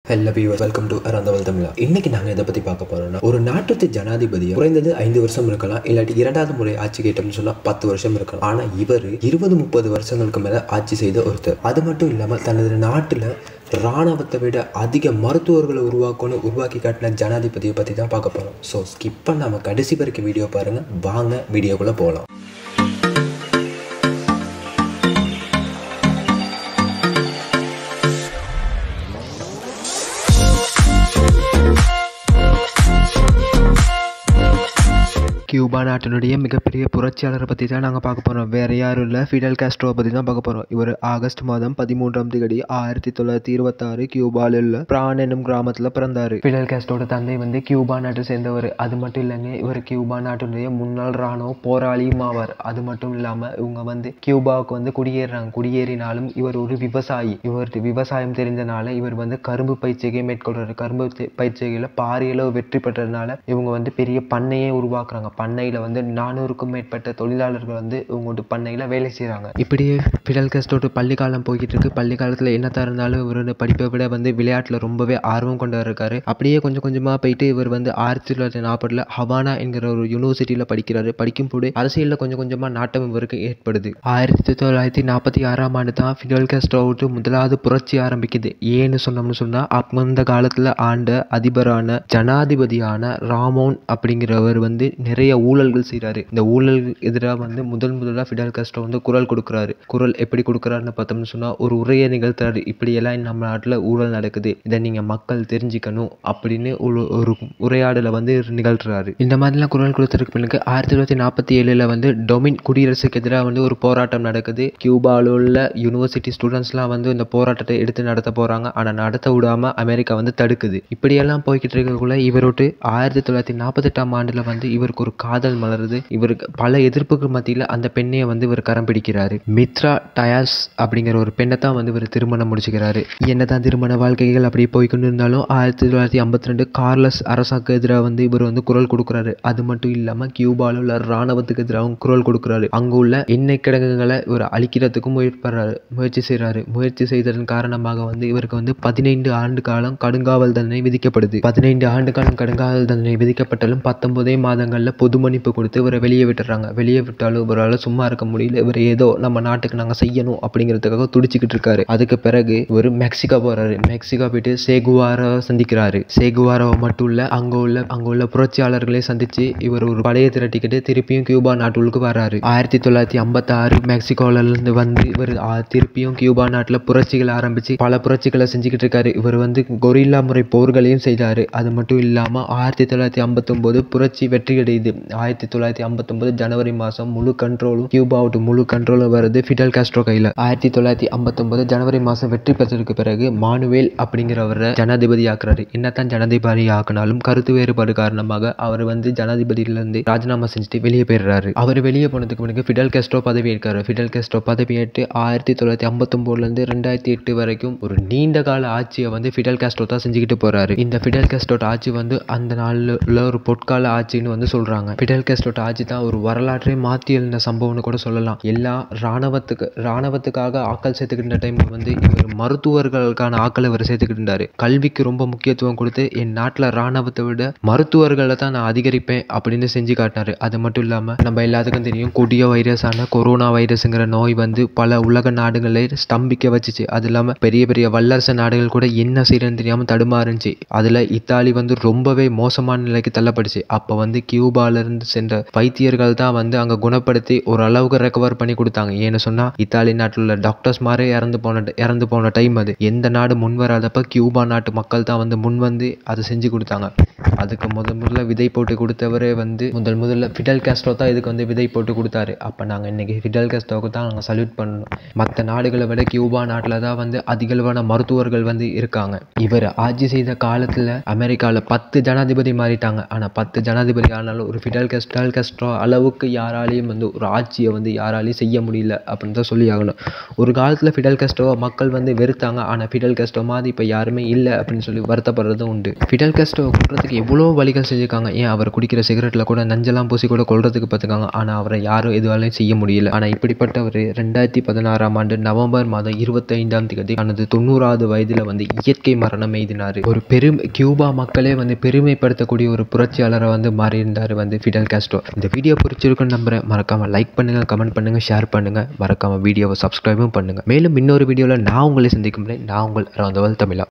hello viewer welcome to அரந்தவல் தமிழா இன்னைக்கு நாங்கள் எதை பற்றி பார்க்க போறோம்னா ஒரு நாட்டு ஜனாதிபதி குறைந்தது ஐந்து வருஷம் இருக்கலாம் இல்லாட்டி இரண்டாவது முறை ஆட்சி கேட்டோம்னு சொன்னால் பத்து வருஷம் இருக்கலாம் ஆனால் இவர் இருபது முப்பது வருஷங்களுக்கு மேலே ஆட்சி செய்த ஒருத்தர் அது மட்டும் இல்லாமல் தனது நாட்டில் ராணுவத்தை விட அதிக மருத்துவர்களை உருவாக்கணும் உருவாக்கி காட்டின ஜனாதிபதியை பற்றி தான் பார்க்க போகிறோம் ஸோ ஸ்கிப் பண்ணாம கடைசி வரைக்கும் வீடியோ பாருங்கள் வாங்க வீடியோக்குள்ளே போகலாம் கியூபா நாட்டினுடைய மிகப்பெரிய புரட்சியாளரை பற்றி தான் நாங்கள் பார்க்க போகிறோம் வேறு யாரும் இல்லை ஃபிடல் காஸ்ட்ரோவை பற்றி தான் பார்க்க போகிறோம் இவர் ஆகஸ்ட் மாதம் பதிமூன்றாம் தேதி ஆயிரத்தி தொள்ளாயிரத்தி இருபத்தாறு கியூபாவில் உள்ள பிரான் என்னும் கிராமத்தில் பிறந்தார் ஃபிடல் காஸ்ட்ரோட தந்தை வந்து கியூபா நாட்டை சேர்ந்தவர் அது மட்டும் இல்லைங்க இவர் கியூபா நாட்டினுடைய முன்னாள் இராணுவ போராளியும் ஆவார் அது மட்டும் இல்லாமல் இவங்க வந்து கியூபாவுக்கு வந்து குடியேறாங்க குடியேறினாலும் இவர் ஒரு விவசாயி இவருக்கு விவசாயம் தெரிஞ்சனால இவர் வந்து கரும்பு பயிற்சிகை மேற்கொள்றாரு கரும்பு தி- பயிற்சிகையில் பாரியளவு வெற்றி பெற்றதுனால இவங்க வந்து பெரிய பண்ணையே உருவாக்குறாங்க பண்ணையில் வந்து நானூறுக்கும் மேற்பட்ட தொழிலாளர்கள் வந்து இவங்களோட பண்ணையில் வேலை செய்கிறாங்க இப்படியே ஃபிடல் கஸ்டோட பள்ளி காலம் போய்கிட்டு இருக்கு பள்ளி காலத்தில் என்னத்தான் இருந்தாலும் இவர் வந்து படிப்பை விட வந்து விளையாட்டில் ரொம்பவே ஆர்வம் கொண்டவர் இருக்காரு அப்படியே கொஞ்சம் கொஞ்சமாக போயிட்டு இவர் வந்து ஆயிரத்தி தொள்ளாயிரத்தி நாற்பதுல ஹவானா என்கிற ஒரு யூனிவர்சிட்டியில் படிக்கிறாரு படிக்கும் போது அரசியலில் கொஞ்சம் கொஞ்சமாக நாட்டம் இவருக்கு ஏற்படுது ஆயிரத்தி தொள்ளாயிரத்தி நாற்பத்தி ஆறாம் ஆண்டு தான் ஃபிடல் கஸ்டோவுக்கு முதலாவது புரட்சி ஆரம்பிக்குது ஏன்னு சொன்னோம்னு சொன்னால் அந்த காலத்தில் ஆண்ட அதிபரான ஜனாதிபதியான ராமோன் அப்படிங்கிறவர் வந்து நிறைய ஊழல்கள் செய்கிறாரு இந்த ஊழல் எதிராக வந்து முதல் முதலாக ஃபிடல் காஸ்ட்ரோ வந்து குரல் கொடுக்குறாரு குரல் எப்படி கொடுக்குறாருன்னு பார்த்தோம்னு சொன்னால் ஒரு உரையை நிகழ்த்துறாரு இப்படியெல்லாம் நம்ம நாட்டில் ஊழல் நடக்குது இதை நீங்கள் மக்கள் தெரிஞ்சுக்கணும் அப்படின்னு ஒரு ஒரு உரையாடலை வந்து நிகழ்த்துறாரு இந்த மாதிரிலாம் குரல் கொடுத்ததுக்கு பிறகு ஆயிரத்தி தொள்ளாயிரத்தி நாற்பத்தி ஏழில் வந்து டொமின் குடியரசுக்கு எதிராக வந்து ஒரு போராட்டம் நடக்குது கியூபாவில் உள்ள யூனிவர்சிட்டி ஸ்டூடெண்ட்ஸ்லாம் வந்து இந்த போராட்டத்தை எடுத்து நடத்த போகிறாங்க ஆனால் நடத்த விடாம அமெரிக்கா வந்து தடுக்குது இப்படியெல்லாம் போய்கிட்டு இருக்கக்குள்ள இவரோட்டு ஆயிரத்தி தொள்ளாயிரத்தி நாற்பத்தெட்டாம் ஆண்டில் வந்து இவருக்கு ஒரு காதல் மலருது இவருக்கு பல எதிர்ப்புக்கு மத்தியில் அந்த பெண்ணையை வந்து இவர் கரம் பிடிக்கிறாரு மித்ரா டயாஸ் அப்படிங்கிற ஒரு பெண்ணை தான் வந்து இவர் திருமணம் முடிச்சுக்கிறாரு என்னதான் திருமண வாழ்க்கைகள் அப்படி போய்க்கொண்டு இருந்தாலும் ஆயிரத்தி தொள்ளாயிரத்தி ஐம்பத்தி ரெண்டு கார்லஸ் அரசாக்கு எதிராக வந்து இவர் வந்து குரல் கொடுக்குறாரு அது மட்டும் இல்லாமல் கியூபாவில் உள்ள ராணுவத்துக்கு எதிராகவும் குரல் கொடுக்குறாரு அங்கே உள்ள எண்ணெய் கிடங்குகளை இவர் அழிக்கிறதுக்கும் முயற்சிப்படுறாரு முயற்சி செய்கிறாரு முயற்சி செய்ததன் காரணமாக வந்து இவருக்கு வந்து பதினைந்து ஆண்டு காலம் கடுங்காவல் தண்டனை விதிக்கப்படுது பதினைந்து ஆண்டு காலம் கடுங்காவல் தண்டனை விதிக்கப்பட்டாலும் பத்தொன்பதே மாதங்களில் பொது மன்னிப்பு கொடுத்து இவரை வெளியே விட்டுறாங்க வெளியே விட்டாலும் இவரால் சும்மா இருக்க முடியல இவர் ஏதோ நம்ம நாட்டுக்கு நாங்கள் செய்யணும் அப்படிங்கிறதுக்காக துடிச்சிக்கிட்டு இருக்காரு அதுக்கு பிறகு இவர் மெக்சிகோ போறாரு மெக்சிகோ போயிட்டு சேகுவாராவை சந்திக்கிறாரு சேகுவாராவை மட்டும் இல்ல அங்க உள்ள அங்க உள்ள புரட்சியாளர்களை சந்திச்சு இவர் ஒரு படையை திரட்டிக்கிட்டு திருப்பியும் கியூபா நாட்டுக்கு வராரு ஆயிரத்தி தொள்ளாயிரத்தி ஐம்பத்தாறு மெக்சிகோல இருந்து வந்து இவர் ஆ, திருப்பியும் கியூபா நாட்டுல புரட்சிகள் ஆரம்பிச்சு பல புரட்சிகளை செஞ்சுக்கிட்டு இருக்காரு இவர் வந்து கொரில்லா முறை போர்களையும் செய்தாரு அது மட்டும் இல்லாம ஆயிரத்தி தொள்ளாயிரத்தி ஐம்பத்தொம்போது புரட்சி வெற்றி அடையுது ஆயிரத்தி தொள்ளாயிரத்தி ஐம்பத்தொம்போது ஜனவரி மாதம் முழு கண்ட்ரோலும் கியூபாவுட்டு முழு கண்ட்ரோலும் வருது ஃபிடல் காஸ்ட்ரோ கையில் ஆயிரத்தி தொள்ளாயிரத்தி ஐம்பத்தொம்போது ஜனவரி மாதம் வெற்றி பெற்றதுக்கு பிறகு மானுவேல் அப்படிங்கிறவரை ஜனாதிபதி ஆக்குறாரு என்னத்தான் ஜனாதிபதி ஆக்கினாலும் கருத்து வேறுபாடு காரணமாக அவர் வந்து ஜனாதிபதியிலிருந்து ராஜினாமா செஞ்சுட்டு வெளியே போயிடுறாரு அவர் வெளியே போனதுக்கு பிறகு ஃபிடல் காஸ்ட்ரோ பதவி ஏற்காரு ஃபிடல் காஸ்ட்ரோ பதவி ஏற்று ஆயிரத்தி தொள்ளாயிரத்தி ஐம்பத்தொம்போதுலேருந்து ரெண்டாயிரத்தி எட்டு வரைக்கும் ஒரு நீண்ட கால ஆட்சியை வந்து ஃபிடல் காஸ்ட்ரோ தான் செஞ்சுக்கிட்டு போறாரு இந்த ஃபிடல் காஸ்ட்ரோட ஆட்சி வந்து அந்த நாளில் உள்ள ஒரு பொற்கால ஆட்சின்னு வந்து சொல்றாங்க ஃபிடல் காஸ்ட்ரோட ஆட்சி தான் ஒரு வரலாற்றை மாற்றி எழுந்த சம்பவம்னு கூட சொல்லலாம் எல்லா ராணுவத்துக்கு ராணுவத்துக்காக ஆட்கள் சேர்த்துக்கிட்ட டைம்ல வந்து இவர் மருத்துவர்களுக்கான ஆட்களை இவர் சேர்த்துக்கிட்டு இருந்தாரு கல்விக்கு ரொம்ப முக்கியத்துவம் கொடுத்து என் நாட்டில் ராணுவத்தை விட மருத்துவர்களை தான் நான் அதிகரிப்பேன் அப்படின்னு செஞ்சு காட்டினாரு அது மட்டும் இல்லாமல் நம்ம எல்லாத்துக்கும் தெரியும் கொடிய வைரஸான கொரோனா வைரஸுங்கிற நோய் வந்து பல உலக நாடுகளை ஸ்தம்பிக்க வச்சுச்சு அது இல்லாமல் பெரிய பெரிய வல்லரசு நாடுகள் கூட என்ன செய்யறதுன்னு தெரியாமல் தடுமாறுச்சு அதில் இத்தாலி வந்து ரொம்பவே மோசமான நிலைக்கு தள்ளப்படுச்சு அப்போ வந்து கியூபால இருந்து சென்ற வைத்தியர்கள் தான் வந்து அங்கே குணப்படுத்தி ஓரளவுக்கு ரெக்கவர் பண்ணி கொடுத்தாங்க ஏன்னு சொன்னால் இத்தாலி நாட்டில் உள்ள டாக்டர்ஸ் மாதிரி இறந்து போன இறந்து போன டைம் அது எந்த நாடு முன் வராதப்ப கியூபா நாட்டு மக்கள் தான் வந்து முன் வந்து அதை செஞ்சு கொடுத்தாங்க அதுக்கு முதல் முதல்ல விதை போட்டு கொடுத்தவரே வந்து முதல் முதல்ல ஃபிடல் காஸ்ட்ரோ தான் இதுக்கு வந்து விதை போட்டு கொடுத்தாரு அப்போ நாங்கள் இன்னைக்கு ஃபிடல் காஸ்ட்ரோவுக்கு தான் நாங்கள் சல்யூட் பண்ணணும் மற்ற நாடுகளை விட கியூபா நாட்டில் தான் வந்து அதிகளவான மருத்துவர்கள் வந்து இருக்காங்க இவர் ஆட்சி செய்த காலத்தில் அமெரிக்காவில் பத்து ஜனாதிபதி மாறிட்டாங்க ஆனால் பத்து ஜனாதிபதி ஆனாலும் ஒரு ஃபிடல் கஸ்ட் ஃபிடல் கஸ்ட்ரோ அளவுக்கு யாராலையும் வந்து ஒரு ஆட்சியை வந்து யாராலையும் செய்ய முடியல அப்படின்னு தான் சொல்லி ஆகணும் ஒரு காலத்தில் ஃபிடல் கஸ்ட்ரோவை மக்கள் வந்து வெறுத்தாங்க ஆனால் ஃபிடல் கஸ்ட்ரோ மாதிரி இப்போ யாருமே இல்லை அப்படின்னு சொல்லி வருத்தப்படுறதும் உண்டு ஃபிடல் கஸ்ட்ரோவை கொல்றதுக்கு எவ்வளோ வழிகள் செஞ்சுருக்காங்க ஏன் அவர் குடிக்கிற சிகரெட்டில் கூட நஞ்செல்லாம் பூசி கூட கொல்றதுக்கு பார்த்துக்காங்க ஆனால் அவரை யாரும் எதுவாலையும் செய்ய முடியல ஆனால் இப்படிப்பட்டவர் ரெண்டாயிரத்தி பதினாறாம் ஆண்டு நவம்பர் மாதம் இருபத்தைந்தாம் தேதி தனது தொண்ணூறாவது வயதில் வந்து இயற்கை மரணம் எய்தினார் ஒரு பெரும் கியூபா மக்களே வந்து பெருமைப்படுத்தக்கூடிய ஒரு புரட்சியாளரை வந்து மாறியிருந்தார் வந்து ஃபிடல் காஸ்ட்ரோ இந்த வீடியோ பிடிச்சிருக்குன்னு நம்புறேன் மறக்காமல் லைக் பண்ணுங்கள் கமெண்ட் பண்ணுங்கள் ஷேர் பண்ணுங்கள் மறக்காமல் வீடியோவை சப்ஸ்கிரைபும் பண்ணுங்கள் மேலும் இன்னொரு வீடியோவில் நான் உங்களை சந்திக்கும் வரை நான் உங்கள் ராந்தவல் தமிழா